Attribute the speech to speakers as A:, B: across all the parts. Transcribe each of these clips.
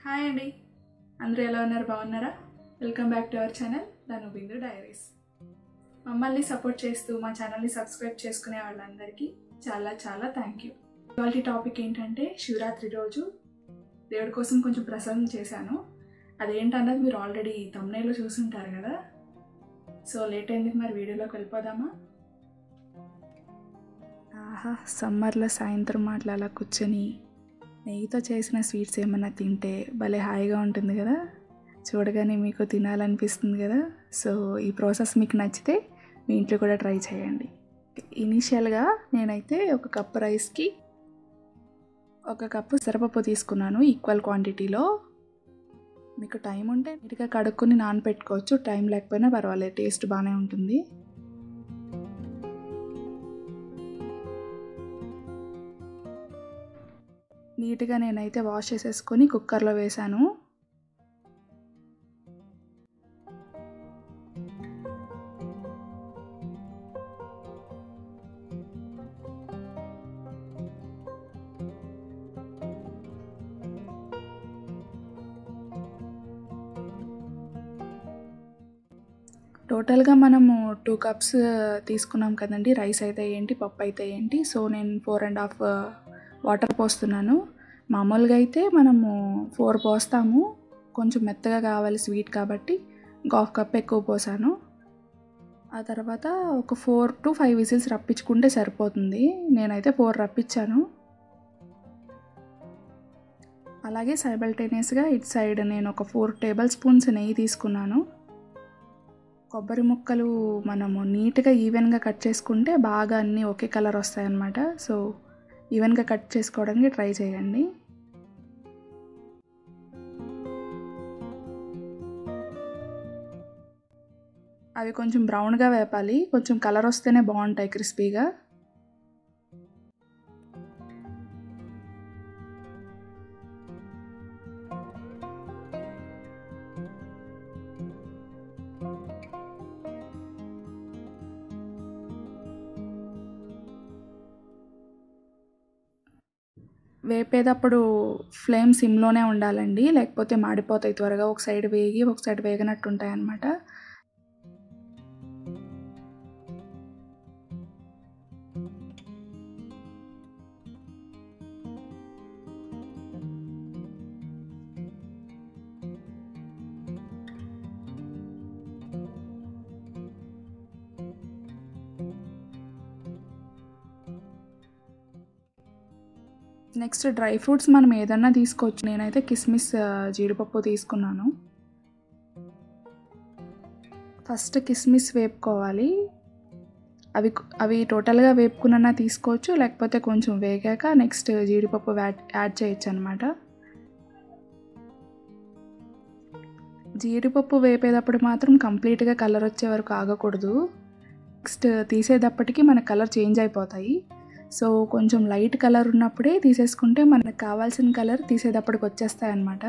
A: hi అండి అందరూ ఎలా ఉన్నారు బాగున్నారా welcome back to our channel Dhanu Bindu diaries మమ్మల్ని సపోర్ట్ చేస్తూ మా ఛానల్ని సబ్స్క్రైబ్ చేసుకునే వాళ్ళందరికీ చాలా చాలా థ్యాంక్ యూ ఇవాళ టాపిక్ ఏంటంటే శివరాత్రి రోజు దేవుడి కోసం కొంచెం ప్రసాదం చేశాను అదేంటన్నది మీరు ఆల్రెడీ తమ్నేలో చూసుంటారు కదా సో లేట్ అయింది మరి వీడియోలోకి వెళ్ళిపోదామా ఆహా సమ్మర్లో సాయంత్రం అట్లా అలా కూర్చొని నెయ్యితో చేసిన స్వీట్స్ ఏమన్నా తింటే భలే హాయిగా ఉంటుంది కదా చూడగానే మీకు తినాలనిపిస్తుంది కదా సో ఈ ప్రాసెస్ మీకు నచ్చితే మీ ఇంట్లో కూడా ట్రై చేయండి ఇనీషియల్గా నేనైతే ఒక కప్ రైస్కి ఒక కప్పు శరపప్పు తీసుకున్నాను ఈక్వల్ క్వాంటిటీలో మీకు టైం ఉంటే నీట్గా కడుక్కొని నానపెట్టుకోవచ్చు టైం లేకపోయినా పర్వాలేదు టేస్ట్ బాగానే ఉంటుంది నీట్గా నేనైతే వాష్ చేసేసుకొని కుక్కర్లో వేశాను టోటల్గా మనము టూ కప్స్ తీసుకున్నాం కదండి రైస్ అయితే ఏంటి పప్పు అయితే ఏంటి సో నేను ఫోర్ అండ్ హాఫ్ వాటర్ పోస్తున్నాను మామూలుగా అయితే మనము ఫోర్ పోస్తాము కొంచెం మెత్తగా కావాలి స్వీట్ కాబట్టి హాఫ్ కప్ ఎక్కువ పోసాను ఆ తర్వాత ఒక ఫోర్ టు ఫైవ్ విజిల్స్ రప్పించుకుంటే సరిపోతుంది నేనైతే ఫోర్ రప్పించాను అలాగే సైబల్టేనియస్గా ఇట్ సైడ్ నేను ఒక ఫోర్ టేబుల్ స్పూన్స్ నెయ్యి తీసుకున్నాను కొబ్బరి ముక్కలు మనము నీట్గా ఈవెన్గా కట్ చేసుకుంటే బాగా అన్నీ ఒకే కలర్ వస్తాయన్నమాట సో ఈవెన్గా కట్ చేసుకోవడానికి ట్రై చేయండి అవి కొంచెం బ్రౌన్గా వేపాలి కొంచెం కలర్ వస్తేనే బాగుంటాయి క్రిస్పీగా వేపేటప్పుడు ఫ్లేమ్ సిమ్లోనే ఉండాలండి లేకపోతే మాడిపోతాయి త్వరగా ఒక సైడ్ వేగి ఒక సైడ్ వేగనట్టు ఉంటాయి అన్నమాట నెక్స్ట్ డ్రై ఫ్రూట్స్ మనం ఏదన్నా తీసుకోవచ్చు నేనైతే కిస్మిస్ జీడిపప్పు తీసుకున్నాను ఫస్ట్ కిస్మిస్ వేపుకోవాలి అవి అవి టోటల్గా వేపుకున్నా తీసుకోవచ్చు లేకపోతే కొంచెం వేగాక నెక్స్ట్ జీడిపప్పు యాడ్ యాడ్ చేయొచ్చు అనమాట జీడిపప్పు వేపేటప్పుడు మాత్రం కంప్లీట్గా కలర్ వచ్చే వరకు ఆగకూడదు నెక్స్ట్ తీసేటప్పటికి మన కలర్ చేంజ్ అయిపోతాయి సో కొంచెం లైట్ కలర్ ఉన్నప్పుడే తీసేసుకుంటే మనకు కావాల్సిన కలర్ తీసేటప్పటికి వచ్చేస్తాయి అన్నమాట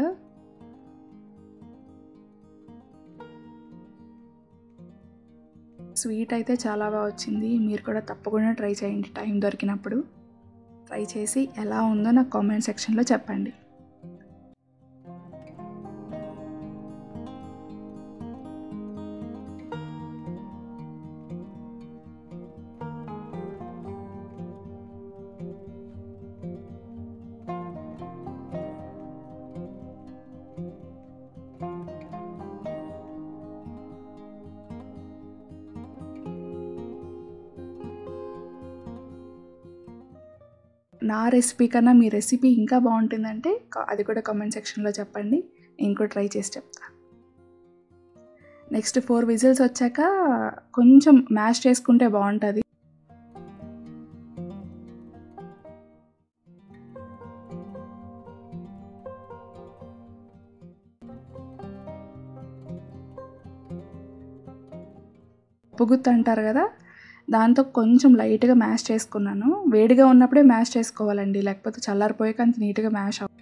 A: స్వీట్ అయితే చాలా బాగా వచ్చింది మీరు కూడా తప్పకుండా ట్రై చేయండి టైం దొరికినప్పుడు ట్రై చేసి ఎలా ఉందో నాకు కామెంట్ సెక్షన్లో చెప్పండి నా రెసిపీ కన్నా మీ రెసిపీ ఇంకా బాగుంటుందంటే అది కూడా కామెంట్ సెక్షన్లో చెప్పండి నేను కూడా ట్రై చేసి చెప్తా నెక్స్ట్ ఫోర్ విజిల్స్ వచ్చాక కొంచెం మ్యాష్ చేసుకుంటే బాగుంటుంది పుగుత్తు అంటారు కదా దాంతో కొంచెం లైట్గా మ్యాష్ చేసుకున్నాను వేడిగా ఉన్నప్పుడే మ్యాష్ చేసుకోవాలండి లేకపోతే చల్లారిపోయాక అంత నీట్గా మ్యాష్ అవ్వ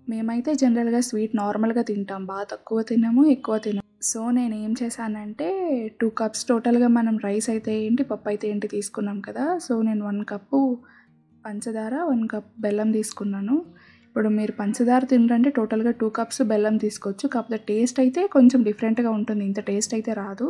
A: మేమైతే జనరల్గా స్వీట్ నార్మల్గా తింటాం బాగా తక్కువ తినము ఎక్కువ తినము సో నేను ఏం చేశానంటే టూ కప్స్ టోటల్గా మనం రైస్ అయితే ఏంటి పప్పు అయితే ఏంటి తీసుకున్నాం కదా సో నేను వన్ కప్పు పంచదార వన్ కప్ బెల్లం తీసుకున్నాను ఇప్పుడు మీరు పంచదార తినరంటే టోటల్గా టూ కప్స్ బెల్లం తీసుకోవచ్చు కాకపోతే టేస్ట్ అయితే కొంచెం డిఫరెంట్గా ఉంటుంది ఇంత టేస్ట్ అయితే రాదు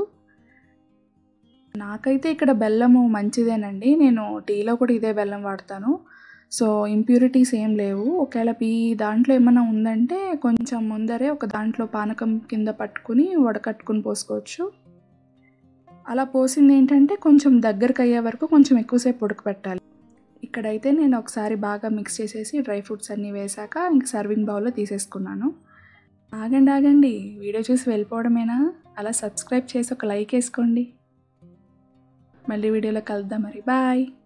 A: నాకైతే ఇక్కడ బెల్లము మంచిదేనండి నేను టీలో కూడా ఇదే బెల్లం వాడతాను సో ఇంప్యూరిటీస్ ఏం లేవు ఒకవేళ ఈ దాంట్లో ఏమైనా ఉందంటే కొంచెం ముందరే ఒక దాంట్లో పానకం కింద పట్టుకుని వడకట్టుకుని పోసుకోవచ్చు అలా పోసింది ఏంటంటే కొంచెం దగ్గరకు అయ్యే వరకు కొంచెం ఎక్కువసేపు ఉడకపెట్టాలి ఇక్కడైతే నేను ఒకసారి బాగా మిక్స్ చేసేసి డ్రై ఫ్రూట్స్ అన్నీ వేసాక ఇంక సర్వింగ్ బౌల్లో తీసేసుకున్నాను ఆగండి ఆగండి వీడియో చూసి వెళ్ళిపోవడమేనా అలా సబ్స్క్రైబ్ చేసి ఒక లైక్ వేసుకోండి మళ్ళీ వీడియోలో కలుద్దాం మరి బాయ్